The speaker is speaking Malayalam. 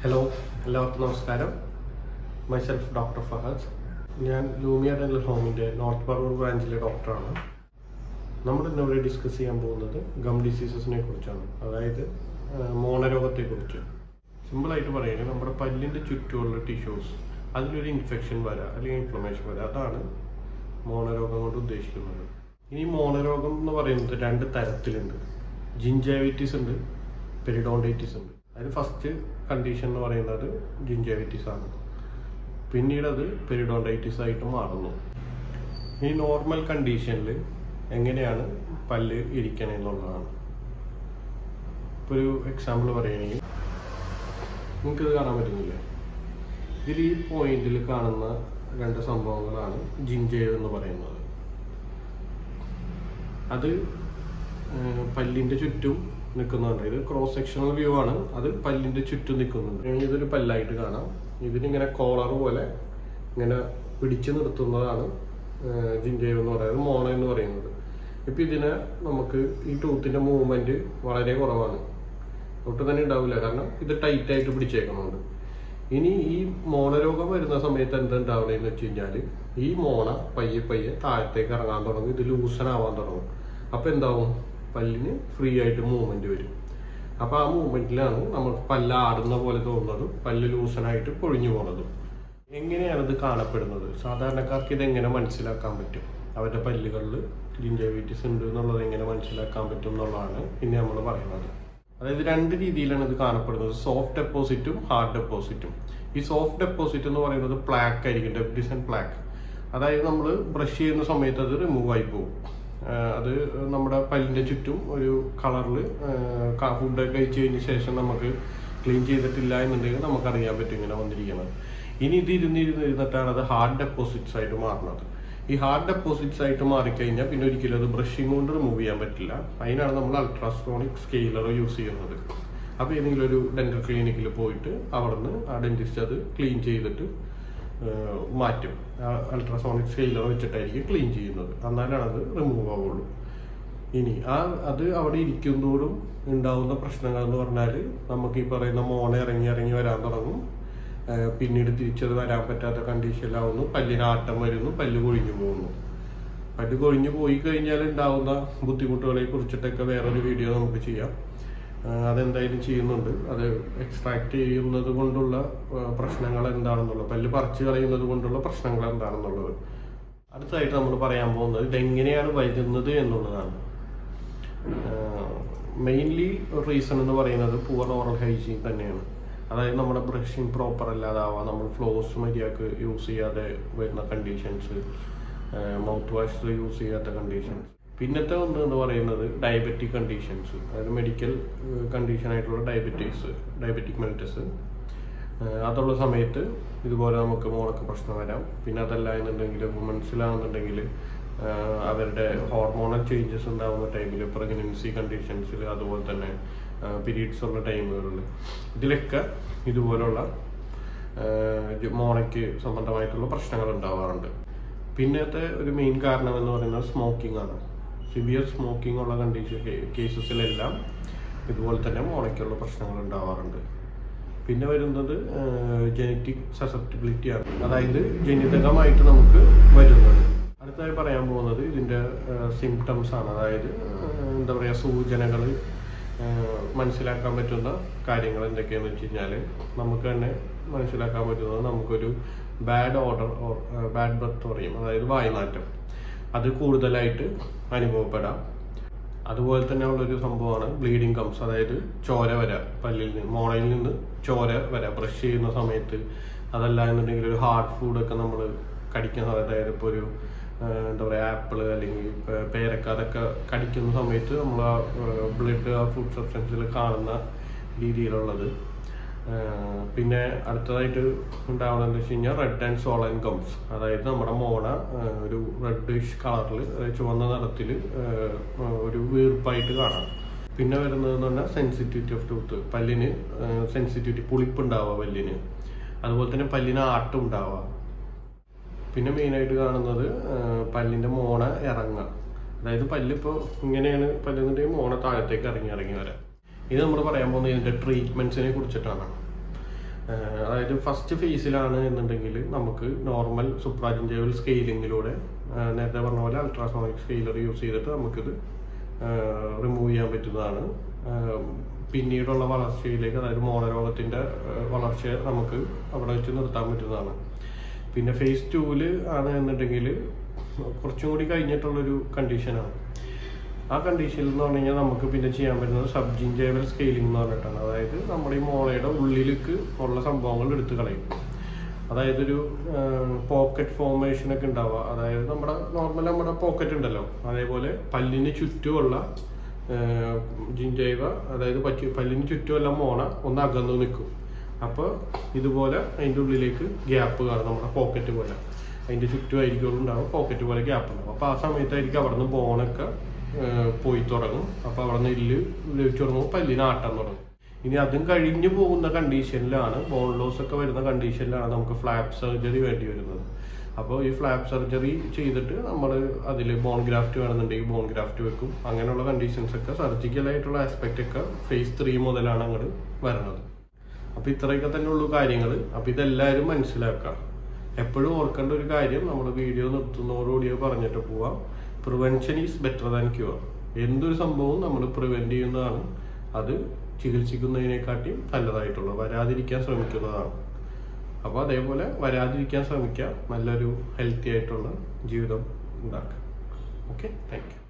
ഹലോ എല്ലാവർക്കും നമസ്കാരം മൈസെൽഫ് ഡോക്ടർ ഫഹദ് ഞാൻ ലൂമിയ ഡെന്റൽ ഹോമിൻ്റെ നോർത്ത് പറവൂർ ബ്രാഞ്ചിലെ ഡോക്ടറാണ് നമ്മൾ ഇന്ന് ഇവിടെ ഡിസ്കസ് ചെയ്യാൻ പോകുന്നത് ഗം ഡിസീസസിനെ കുറിച്ചാണ് അതായത് മോണരോഗത്തെക്കുറിച്ച് സിമ്പിളായിട്ട് പറയുകയാണെങ്കിൽ നമ്മുടെ പല്ലിൻ്റെ ചുറ്റുമുള്ള ടിഷ്യൂസ് അതിലൊരു ഇൻഫെക്ഷൻ വരാം അല്ലെങ്കിൽ ഇൻഫ്ലമേഷൻ വരാം അതാണ് മോണരോഗം കൊണ്ട് ഉദ്ദേശിക്കുന്നത് ഇനി മോണരോഗം എന്ന് പറയുന്നത് രണ്ട് തരത്തിലുണ്ട് ജിഞ്ചൈവിറ്റിസ് ഉണ്ട് പെരിഡോണ്ടൈറ്റിസ് ഉണ്ട് അതിൽ ഫസ്റ്റ് കണ്ടീഷൻ എന്ന് പറയുന്നത് ജിഞ്ചൈവിറ്റിസ് ആണ് പിന്നീട് അത് പെരിഡോണ്ടൈറ്റിസ് ആയിട്ട് മാറുന്നു ഈ നോർമൽ കണ്ടീഷനിൽ എങ്ങനെയാണ് പല്ല് ഇരിക്കണേ എന്നുള്ളതാണ് ഇപ്പോൾ ഒരു എക്സാമ്പിൾ പറയുകയാണെങ്കിൽ നിങ്ങൾക്കിത് കാണാൻ പറ്റുന്നില്ലേ ഇതിൽ ഈ പോയിന്റിൽ കാണുന്ന രണ്ട് സംഭവങ്ങളാണ് ജിഞ്ചേവ് എന്ന് പറയുന്നത് അത് ഏഹ്, പല്ലിന്റെ ചുറ്റും നിൽക്കുന്നുണ്ട് ഇത് ക്രോസ് സെക്ഷണൽ വ്യൂ ആണ് അത് പല്ലിന്റെ ചുറ്റും നിൽക്കുന്നുണ്ട് ഇനി ഇതൊരു പല്ലായിട്ട് കാണാം ഇതിനിങ്ങനെ കോളർ പോലെ ഇങ്ങനെ പിടിച്ചു നിർത്തുന്നതാണ് ജിഞ്ചേവ് എന്ന് പറയുന്നത് മോണ എന്ന് പറയുന്നത് ഇപ്പൊ ഇതിനെ നമുക്ക് ഈ ടൂത്തിന്റെ മൂവ്മെന്റ് വളരെ കുറവാണ് ഒട്ടും തന്നെ ഉണ്ടാവില്ല കാരണം ഇത് ടൈറ്റ് ആയിട്ട് പിടിച്ചേക്കുന്നുണ്ട് ഇനി ഈ മോണരോഗം വരുന്ന സമയത്ത് എന്താ ഉണ്ടാവുന്നതെന്ന് വെച്ച് കഴിഞ്ഞാൽ ഈ മോണ പയ്യെ പയ്യെ താഴത്തേക്ക് ഇറങ്ങാൻ തുടങ്ങും ഇത് ലൂസനാവാൻ തുടങ്ങും അപ്പൊ എന്താവും പല്ലിന് ഫ്രീ ആയിട്ട് മൂവ്മെന്റ് വരും അപ്പൊ ആ മൂവ്മെന്റിലാണ് നമുക്ക് പല്ല് ആടുന്ന പോലെ തോന്നുന്നതും പല്ല് ലൂസനായിട്ട് പൊഴിഞ്ഞു പോകുന്നതും എങ്ങനെയാണ് ഇത് കാണപ്പെടുന്നത് സാധാരണക്കാർക്ക് ഇത് എങ്ങനെ മനസ്സിലാക്കാൻ പറ്റും അവരുടെ പല്ലുകളിൽ ജിഞ്ചൈവിറ്റിസ് ഉണ്ട് എന്നുള്ളത് എങ്ങനെ മനസ്സിലാക്കാൻ പറ്റും എന്നുള്ളതാണ് ഇനി നമ്മൾ പറയുന്നത് അതായത് രണ്ട് രീതിയിലാണ് ഇത് കാണപ്പെടുന്നത് സോഫ്റ്റ് ഡെപ്പോസിറ്റും ഹാർഡ് ഡെപ്പോസിറ്റും ഈ സോഫ്റ്റ് ഡെപ്പോസിറ്റ് എന്ന് പറയുന്നത് പ്ലാക്ക് ആയിരിക്കും ഡെപ്ഡിസൻ പ്ലാക്ക് അതായത് നമ്മൾ ബ്രഷ് ചെയ്യുന്ന സമയത്ത് അത് റിമൂവ് ആയി പോകും ആഹ് അത് നമ്മുടെ പല്ലിന്റെ ചുറ്റും ഒരു കളറിൽ ഫുഡ് കഴിച്ചു കഴിഞ്ഞ ശേഷം നമുക്ക് ക്ലീൻ ചെയ്തിട്ടില്ല എന്നുണ്ടെങ്കിൽ നമുക്ക് അറിയാൻ പറ്റും ഇങ്ങനെ വന്നിരിക്കുന്നത് ഇനി ഇത് ഇരുന്നിരുന്ന് ഇരുന്നിട്ടാണ് അത് ഹാർഡ് ഡെപ്പോസിറ്റ്സ് ആയിട്ട് മാറുന്നത് ഈ ഹാർഡ് ഡെപ്പോസിറ്റ്സ് ആയിട്ട് മാറിക്കഴിഞ്ഞാൽ പിന്നെ ഒരിക്കലും അത് ബ്രഷിംഗ് കൊണ്ട് റിമൂവ് ചെയ്യാൻ പറ്റില്ല അതിനാണ് നമ്മൾ അൾട്രാസോണിക് സ്കെയിലർ യൂസ് ചെയ്യുന്നത് അപ്പോൾ ഏതെങ്കിലും ഒരു ഡെന്റൽ ക്ലിനിക്കിൽ പോയിട്ട് അവിടുന്ന് ആ ഡെന്റിസ്റ്റ് അത് ക്ലീൻ ചെയ്തിട്ട് ഏഹ് മാറ്റും അൾട്രാസോണിക് സ്കെയിലർ വെച്ചിട്ടായിരിക്കും ക്ലീൻ ചെയ്യുന്നത് എന്നാലാണ് അത് റിമൂവ് ആവുള്ളൂ ഇനി ആ അത് അവിടെ ഇരിക്കുന്നതോടും ഉണ്ടാവുന്ന പ്രശ്നങ്ങൾ എന്ന് പറഞ്ഞാൽ നമുക്ക് ഈ പറയുന്ന മോണ ഇറങ്ങി ഇറങ്ങി വരാൻ തുടങ്ങും ഏഹ് പിന്നീട് തിരിച്ചത് വരാൻ പറ്റാത്ത കണ്ടീഷനിലാവുന്നു പല്ലിന് ആട്ടം വരുന്നു പല്ല് കൊഴിഞ്ഞു പോകുന്നു പല്ല് കൊഴിഞ്ഞു പോയി കഴിഞ്ഞാൽ ഉണ്ടാവുന്ന ബുദ്ധിമുട്ടുകളെ കുറിച്ചിട്ടൊക്കെ വേറൊരു വീഡിയോ നമുക്ക് ചെയ്യാം ആഹ് അതെന്തായാലും ചെയ്യുന്നുണ്ട് അത് എക്സ്ട്രാക്ട് ചെയ്യുന്നത് കൊണ്ടുള്ള ആഹ് പ്രശ്നങ്ങൾ എന്താണെന്നുള്ളത് പല്ല് പറിച്ചു കളയുന്നത് കൊണ്ടുള്ള പ്രശ്നങ്ങൾ എന്താണെന്നുള്ളത് അടുത്തതായിട്ട് നമ്മൾ പറയാൻ പോകുന്നത് ഇതെങ്ങനെയാണ് വരുന്നത് എന്നുള്ളതാണ് മെയിൻലി റീസൺ എന്ന് പറയുന്നത് പുവർ ഓറൽ ഹൈജീൻ തന്നെയാണ് അതായത് നമ്മുടെ ബ്രഷിങ് പ്രോപ്പർ അല്ലാതാവാം നമ്മൾ ഫ്ലോസ് മര്യാദക്ക് യൂസ് ചെയ്യാതെ വരുന്ന കണ്ടീഷൻസ് മൗത്ത് വാഷ് യൂസ് ചെയ്യാത്ത കണ്ടീഷൻസ് പിന്നത്തെ ഒന്ന് എന്ന് പറയുന്നത് ഡയബറ്റിക് കണ്ടീഷൻസ് അതായത് മെഡിക്കൽ കണ്ടീഷൻ ആയിട്ടുള്ള ഡയബറ്റീസ് ഡയബറ്റിക് മെൽറ്റസ് അതുള്ള സമയത്ത് ഇതുപോലെ നമുക്ക് മോളൊക്കെ പ്രശ്നം വരാം പിന്നെ അതല്ല എന്നുണ്ടെങ്കിൽ വുമൻസിലാണെന്നുണ്ടെങ്കിൽ അവരുടെ ഹോർമോണൽ ചേഞ്ചസ് ഉണ്ടാകുന്ന ടൈമിൽ പ്രഗ്നൻസി കണ്ടീഷൻസിൽ അതുപോലെ തന്നെ പീരീഡ്സ് ഉള്ള ടൈമുകളിൽ ഇതിലൊക്കെ ഇതുപോലുള്ള മോണയ്ക്ക് സംബന്ധമായിട്ടുള്ള പ്രശ്നങ്ങൾ ഉണ്ടാവാറുണ്ട് പിന്നത്തെ ഒരു മെയിൻ കാരണം എന്ന് പറയുന്നത് സ്മോക്കിംഗ് ആണ് സിവിയർ സ്മോക്കിംഗ് ഉള്ള കണ്ടീഷൻ കേസസിലെല്ലാം ഇതുപോലെ തന്നെ മോണയ്ക്കുള്ള പ്രശ്നങ്ങൾ ഉണ്ടാവാറുണ്ട് പിന്നെ വരുന്നത് ജനറ്റിക് സസെപ്റ്റിബിലിറ്റി ആണ് അതായത് ജനിതകമായിട്ട് നമുക്ക് വരുന്നത് അടുത്തതായി പറയാൻ പോകുന്നത് ഇതിന്റെ സിംറ്റംസ് ആണ് അതായത് ഏഹ്, എന്താ പറയുക സൂചനകൾ മനസ്സിലാക്കാൻ പറ്റുന്ന കാര്യങ്ങൾ എന്തൊക്കെയാന്ന് വെച്ച് കഴിഞ്ഞാൽ നമുക്ക് തന്നെ മനസ്സിലാക്കാൻ പറ്റുന്നത് നമുക്കൊരു bad odour or bad breath പറയും അതായത് വായുനാറ്റം അത് കൂടുതലായിട്ട് അനുഭവപ്പെടാം അതുപോലെ തന്നെ ഉള്ളൊരു സംഭവമാണ് ബ്ലീഡിങ് കംസ് അതായത് ചോര വര പല്ലിൽ നിന്ന് മോണയിൽ നിന്ന് ചോര വര ബ്രഷ് ചെയ്യുന്ന സമയത്ത് അതല്ല എന്നുണ്ടെങ്കിൽ ഒരു ഹാർഡ് ഫുഡൊക്കെ നമ്മൾ കടിക്കുന്ന സമയത്ത് അതായത് ഇപ്പോൾ ഒരു ആ, എന്താ പറയുക ആപ്പിള് അല്ലെങ്കിൽ പേ- പേരക്ക അതൊക്കെ കടിക്കുന്ന സമയത്ത് നമ്മൾ ആ ബ്ലഡ് ആ ഫുഡ് സബ്സ്റ്റൻസിൽ കാണുന്ന രീതിയിലുള്ളത് ആ, പിന്നെ അടുത്തതായിട്ട് ഉണ്ടാവുന്നത് വെച്ച് കഴിഞ്ഞാൽ റെഡ് ആൻഡ് സോളൻ ഗംസ് അതായത് നമ്മുടെ മോണ ആ, ഒരു റെഡിഷ് കളറിൽ ചുവന്ന നിറത്തിൽ ഒരു വീർപ്പായിട്ട് കാണാം പിന്നെ വരുന്നതെന്ന് പറഞ്ഞാൽ സെൻസിറ്റിവിറ്റി ഓഫ് ടൂത്ത് പല്ലിന് സെൻസിറ്റിവിറ്റി പുളിപ്പ് ഉണ്ടാവുക പല്ലിന് അതുപോലെ തന്നെ പല്ലിന് ആട്ടം ഉണ്ടാവുക പിന്നെ മെയിനായിട്ട് കാണുന്നത് ആ, പല്ലിന്റെ മോണ ഇറങ്ങുക അതായത് പല്ലിപ്പോൾ ഇങ്ങനെയാണ് പല്ലുന്നുണ്ടെങ്കിൽ മോണ താഴത്തേക്ക് ഇറങ്ങി ഇറങ്ങി വരാം ഇത് നമ്മൾ പറയാൻ പോകുന്നത് ഇതിന്റെ ട്രീറ്റ്മെന്റ്സിനെ കുറിച്ചിട്ടാണ് ഏഹ് അതായത് ഫസ്റ്റ് ഫേസിലാണ് എന്നുണ്ടെങ്കിൽ നമുക്ക് നോർമൽ സുപ്രാജിഞ്ചേവൽ സ്കെയിലിങ്ങിലൂടെ നേരത്തെ പറഞ്ഞ പോലെ അൾട്രാസോണിക് സ്കെയിലർ യൂസ് ചെയ്തിട്ട് നമുക്കിത് റിമൂവ് ചെയ്യാൻ പറ്റുന്നതാണ് ഏഹ് പിന്നീടുള്ള വളർച്ചയിലേക്ക് അതായത് മോണരോഗത്തിന്റെ ഏഹ് വളർച്ചയെ നമുക്ക് അവിടെ വെച്ച് നിർത്താൻ പറ്റുന്നതാണ് പിന്നെ ഫേസ് ടൂവില് ആണ് എന്നുണ്ടെങ്കിൽ കുറച്ചും കൂടി കഴിഞ്ഞിട്ടുള്ളൊരു കണ്ടീഷനാണ് ആ കണ്ടീഷനിൽ എന്ന് പറഞ്ഞു കഴിഞ്ഞാൽ നമുക്ക് പിന്നെ ചെയ്യാൻ പറ്റുന്നത് സബ്ജിഞ്ചേവൽ സ്കെയിലിംഗ് എന്ന് പറഞ്ഞിട്ടാണ് അതായത് നമ്മുടെ ഈ മോളയുടെ ഉള്ളിലേക്ക് ഉള്ള സംഭവങ്ങൾ എടുത്തു കളയും അതായത് ഒരു പോക്കറ്റ് ഫോർമേഷൻ ഒക്കെ ഉണ്ടാവുക അതായത് നമ്മുടെ നോർമൽ നമ്മുടെ പോക്കറ്റ് ഉണ്ടല്ലോ അതേപോലെ പല്ലിന് ചുറ്റുമുള്ള ജിഞ്ചൈവ അതായത് പറ്റി പല്ലിന് ചുറ്റുമുള്ള മോണ ഒന്ന് അകന്നു നിൽക്കും അപ്പോൾ ഇതുപോലെ അതിൻ്റെ ഉള്ളിലേക്ക് ഗ്യാപ്പ് കാണും നമ്മുടെ പോക്കറ്റ് പോലെ അതിൻ്റെ ചുറ്റുമായിരിക്കും ഉണ്ടാവും പോക്കറ്റ് പോലെ ഗ്യാപ്പ് ഉണ്ടാവും അപ്പോൾ ആ സമയത്തായിരിക്കും അവിടെ നിന്ന് ബോണൊക്കെ പോയി തുടങ്ങും അപ്പോൾ അവിടെ നിന്ന് എല്ല് ലഭിച്ചു തുടങ്ങുമ്പോൾ പല്ലിന് ആട്ടം തുടങ്ങും ഇനി അതും കഴിഞ്ഞു പോകുന്ന കണ്ടീഷനിലാണ് ബോൺ ലോസ് ഒക്കെ വരുന്ന കണ്ടീഷനിലാണ് നമുക്ക് ഫ്ലാപ്പ് സർജറി വേണ്ടി വരുന്നത് അപ്പോൾ ഈ ഫ്ലാപ്പ് സർജറി ചെയ്തിട്ട് നമ്മൾ അതിൽ ബോൺ ഗ്രാഫ്റ്റ് വേണമെന്നുണ്ടെങ്കിൽ ബോൺ ഗ്രാഫ്റ്റ് വെക്കും അങ്ങനെയുള്ള കണ്ടീഷൻസ് ഒക്കെ സർജിക്കൽ ആയിട്ടുള്ള ആസ്പെക്റ്റ് ഒക്കെ ഫേസ് ത്രീ മുതലാണ് അങ്ങോട്ട് വരുന്നത് അപ്പൊ ഇത്രയൊക്കെ തന്നെ ഉള്ളൂ കാര്യങ്ങൾ അപ്പൊ ഇതെല്ലാവരും മനസ്സിലാക്കുക എപ്പോഴും ഓർക്കേണ്ട ഒരു കാര്യം നമ്മൾ വീഡിയോ നിർത്തുന്നതോടുകൂടി പറഞ്ഞിട്ട് പോവാം prevention is better than cure എന്തൊരു സംഭവവും നമ്മൾ പ്രിവെന്റ് ചെയ്യുന്നതാണ് അത് ചികിത്സിക്കുന്നതിനെക്കാട്ടിയും നല്ലതായിട്ടുള്ളത് വരാതിരിക്കാൻ ശ്രമിക്കുന്നതാണ് അപ്പോൾ അതേപോലെ വരാതിരിക്കാൻ ശ്രമിക്കുക നല്ലൊരു ഹെൽത്തി ആയിട്ടുള്ള ജീവിതം ഉണ്ടാക്കുക ഓക്കെ താങ്ക് യു